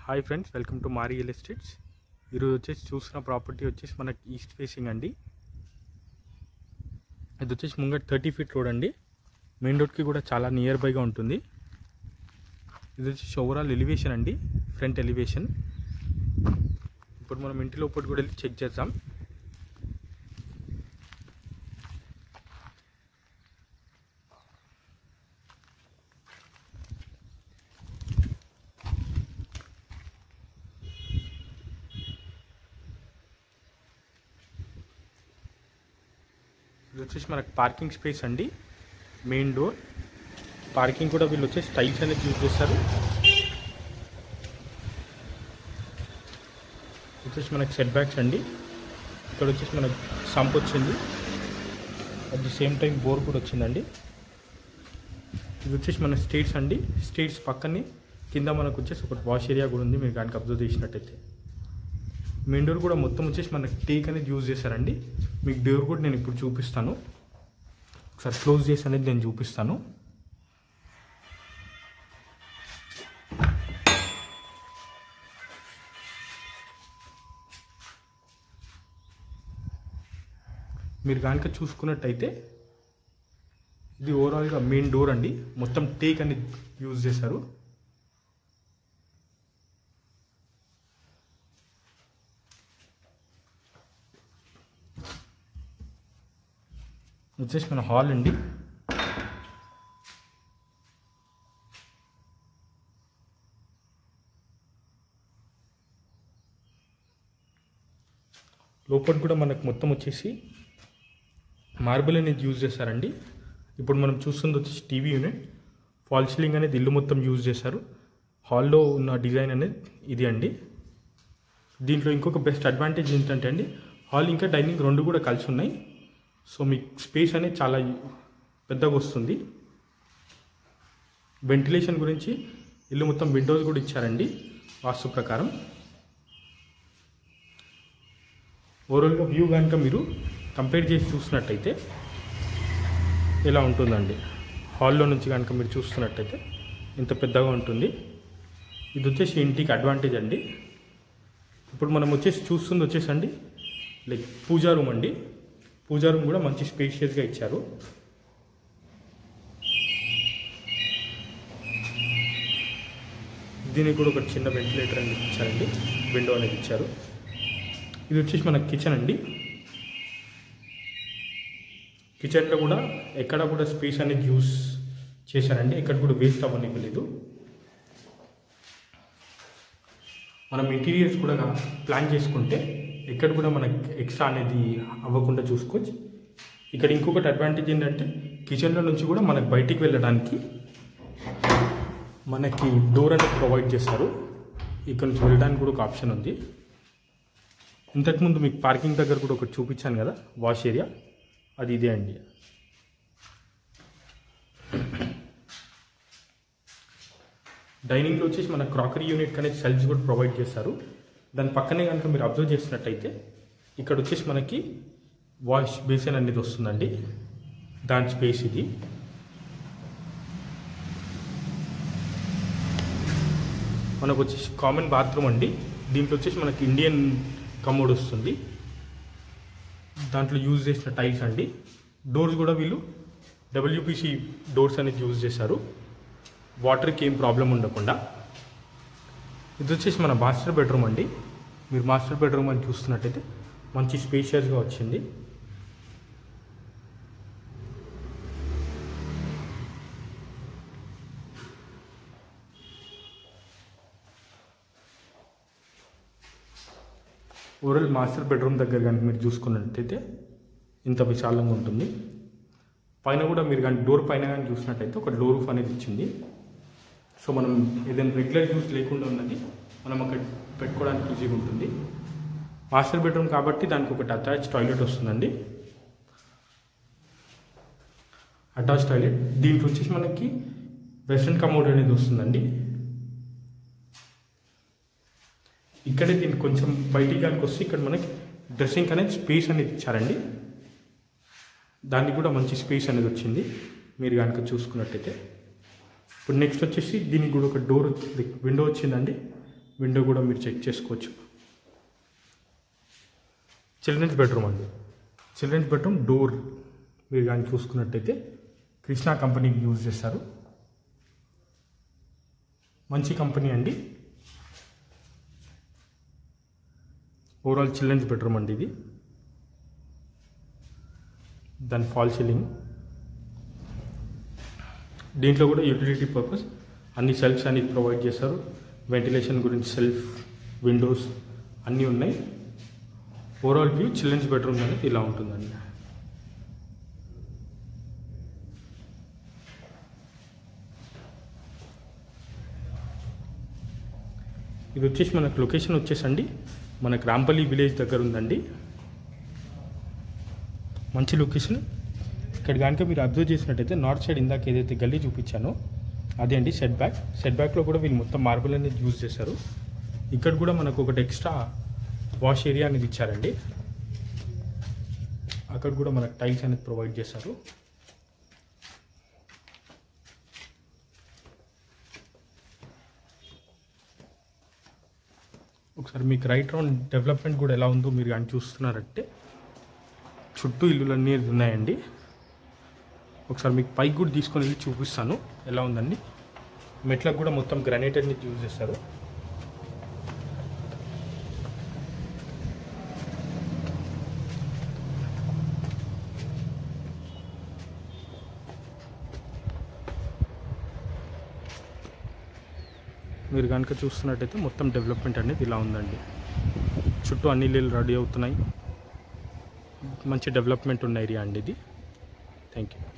hi friends welcome to Mari real estates ఈరోజు వచ్చేసి చూసిన ప్రాపర్టీ వచ్చేసి మనకి ఈస్ట్ ఫేసింగ్ అండి ఇది వచ్చేసి ముంగట థర్టీ ఫీట్ రోడ్ అండి మెయిన్ రోడ్కి కూడా చాలా నియర్ బైగా ఉంటుంది ఇది వచ్చేసి ఓవరాల్ ఎలివేషన్ అండి ఫ్రంట్ ఎలివేషన్ ఇప్పుడు మనం ఇంటి లోపల కూడా వెళ్ళి చెక్ చేద్దాం ఇది వచ్చేసి మనకు పార్కింగ్ స్పేస్ అండి మెయిన్ డోర్ పార్కింగ్ కూడా వీళ్ళు వచ్చేసి టైల్స్ అనేది యూజ్ చేస్తారు వచ్చేసి మనకి సెట్ బ్యాక్స్ అండి ఇక్కడ వచ్చేసి మనకు సంప్ వచ్చింది at the same time bore కూడా వచ్చిందండి ఇది వచ్చేసి మన స్టేట్స్ అండి స్టేట్స్ పక్కనే కింద మనకు వచ్చేసి ఒక వాష్ ఏరియా కూడా ఉంది మీరు కనుక అబ్జర్వ్ చేసినట్టయితే మెయిన్ డోర్ కూడా మొత్తం వచ్చేసి మనకి టేక్ అనేది యూజ్ చేశారండి మీకు డోర్ కూడా నేను ఇప్పుడు చూపిస్తాను ఒకసారి క్లోజ్ చేసి అనేది నేను చూపిస్తాను మీరు కనుక చూసుకున్నట్టయితే ఇది ఓవరాల్గా మెయిన్ డోర్ అండి మొత్తం టేక్ అనేది యూజ్ చేశారు వచ్చేసి మన హాల్ అండి లోపల కూడా మనకు మొత్తం వచ్చేసి మార్బుల్ అనేది యూజ్ చేశారండి ఇప్పుడు మనం చూస్తుంది వచ్చేసి టీవీ యూనిట్ ఫాల్ సీలింగ్ అనేది ఇల్లు మొత్తం యూజ్ చేశారు హాల్లో ఉన్న డిజైన్ అనేది ఇది అండి దీంట్లో ఇంకొక బెస్ట్ అడ్వాంటేజ్ ఏంటంటే అండి హాల్ ఇంకా డైనింగ్ రెండు కూడా కలిసి ఉన్నాయి సో మీకు స్పేస్ అనేది చాలా పెద్దగా వస్తుంది వెంటిలేషన్ గురించి ఇల్లు మొత్తం విండోస్ కూడా ఇచ్చారండి వాస్తు ప్రకారం ఓవరాల్గా వ్యూ కనుక మీరు కంపేర్ చేసి చూసినట్టయితే ఇలా ఉంటుందండి హాల్లో నుంచి కనుక మీరు చూస్తున్నట్టయితే ఇంత పెద్దగా ఉంటుంది ఇది వచ్చేసి ఇంటికి అడ్వాంటేజ్ అండి ఇప్పుడు మనం వచ్చేసి చూస్తుంది వచ్చేసి అండి లైక్ పూజా రూమ్ అండి పూజా రూమ్ కూడా మంచి స్పేషియస్గా ఇచ్చారు దీనికి కూడా ఒక చిన్న వెంటిలేటర్ అనేది ఇచ్చారండి విండో అనేది ఇచ్చారు ఇది వచ్చేసి మన కిచెన్ అండి కిచెన్లో కూడా ఎక్కడ కూడా స్పేస్ అనేది యూస్ చేశారండి ఎక్కడ కూడా వేస్ట్ అవ్వనివ్వలేదు మనం ఇంటీరియర్స్ కూడా ప్లాన్ చేసుకుంటే ఎక్కడ కూడా మనకి ఎక్స్ట్రా అనేది అవ్వకుండా చూసుకోవచ్చు ఇక్కడ ఇంకొకటి అడ్వాంటేజ్ ఏంటంటే కిచెన్లో నుంచి కూడా మనకు బయటికి వెళ్ళడానికి మనకి డోర్ అనేది ప్రొవైడ్ చేస్తారు ఇక్కడ నుంచి వెళ్ళడానికి కూడా ఒక ఆప్షన్ ఉంది ఇంతకుముందు మీకు పార్కింగ్ దగ్గర కూడా ఒకటి చూపించాను కదా వాష్ ఏరియా అది ఇదే అండి డైనింగ్లో వచ్చేసి మన క్రాకరీ యూనిట్ అనేది సెల్ఫ్స్ కూడా ప్రొవైడ్ చేస్తారు దాని పక్కనే కనుక మీరు అబ్జర్వ్ చేసినట్టయితే ఇక్కడ వచ్చేసి మనకి వాష్ బేసిన్ అనేది వస్తుందండి దాని స్పేస్ ఇది మనకు వచ్చేసి కామన్ బాత్రూమ్ అండి దీంట్లో వచ్చేసి మనకి ఇండియన్ కమోడ్ వస్తుంది దాంట్లో యూజ్ చేసిన టైల్స్ అండి డోర్స్ కూడా వీళ్ళు డబ్ల్యూపీసీ డోర్స్ అనేది యూజ్ చేశారు వాటర్కి ఏం ప్రాబ్లం ఉండకుండా ఇది వచ్చేసి మన మాస్టర్ బెడ్రూమ్ అండి మీరు మాస్టర్ బెడ్రూమ్ అని చూస్తున్నట్టయితే మంచి స్పేషియస్గా వచ్చింది ఓవరాల్ మాస్టర్ బెడ్రూమ్ దగ్గర కనుక మీరు చూసుకున్నట్టయితే ఇంత విశాలంగా ఉంటుంది పైన కూడా మీరు కానీ డోర్ పైన కానీ చూసినట్టయితే ఒక డోర్ రూఫ్ అనేది ఇచ్చింది సో మనం ఏదైనా రెగ్యులర్ యూస్ లేకుండా ఉన్నది మనం అక్కడ పెట్టుకోవడానికి ఈజీగా ఉంటుంది మాస్టర్ బెడ్రూమ్ కాబట్టి దానికి ఒకటి అటాచ్ టాయిలెట్ వస్తుందండి అటాచ్ టాయిలెట్ దీంట్లో వచ్చేసి మనకి వెస్ట్రన్ కమోడ్ అనేది వస్తుందండి ఇక్కడే దీనికి కొంచెం బయటికి కనుక వస్తే ఇక్కడ మనకి డ్రెస్సింగ్ అనేది స్పేస్ అనేది ఇచ్చారండి దానికి కూడా మంచి స్పేస్ అనేది వచ్చింది మీరు కనుక చూసుకున్నట్టయితే ఇప్పుడు నెక్స్ట్ వచ్చేసి దీనికి కూడా ఒక డోర్ విండో వచ్చిందండి విండో కూడా మీరు చెక్ చేసుకోవచ్చు చిల్డ్రన్స్ బెడ్రూమ్ అండి చిల్డ్రన్స్ బెడ్రూమ్ డోర్ మీరు కానీ చూసుకున్నట్టయితే కృష్ణా కంపెనీకి యూజ్ చేస్తారు మంచి కంపెనీ అండి ఓవరాల్ చిల్డ్రన్స్ బెడ్రూమ్ అండి ఇది దాని ఫాల్ సీలింగ్ దీంట్లో కూడా యూటిలిటీ పర్పస్ అన్ని సెల్ఫ్స్ అన్ని ప్రొవైడ్ చేస్తారు వెంటిలేషన్ గురించి సెల్ఫ్ విండోస్ అన్నీ ఉన్నాయి ఓవరాల్ వ్యూ చిల్డ్రన్స్ బెడ్రూమ్ అనేది ఇలా ఉంటుందండి ఇది వచ్చేసి మనకు లొకేషన్ వచ్చేసండి మనకు రాంపల్లి విలేజ్ దగ్గర ఉందండి మంచి లొకేషన్ ఇక్కడ కనుక మీరు అబ్జర్వ్ చేసినట్టయితే నార్త్ సైడ్ ఇందాక ఏదైతే గల్లీ చూపించానో అదే అండి సెట్ బ్యాక్ సెట్ బ్యాక్లో కూడా వీళ్ళు మొత్తం మార్బుల్ అనేది యూజ్ చేశారు ఇక్కడ కూడా మనకు ఒకటి ఎక్స్ట్రా వాష్ ఏరియా అనేది ఇచ్చారండి అక్కడ కూడా మనకు టైల్స్ అనేది ప్రొవైడ్ చేశారు ఒకసారి మీకు రైట్ రౌండ్ డెవలప్మెంట్ కూడా ఎలా ఉందో మీరు కానీ చూస్తున్నారంటే చుట్టూ ఇల్లులన్నీ ఉన్నాయండి ఒకసారి మీకు పైకి కూడా తీసుకొని వెళ్ళి చూపిస్తాను ఎలా ఉందండి మెట్లకు కూడా మొత్తం గ్రానైట్ అనేది యూజ్ చేస్తారు మీరు కనుక చూస్తున్నట్టయితే మొత్తం డెవలప్మెంట్ అనేది ఇలా ఉందండి చుట్టూ అన్ని ఇల్లు రెడీ అవుతున్నాయి మంచి డెవలప్మెంట్ ఉన్న ఏరియా అండి ఇది థ్యాంక్ యూ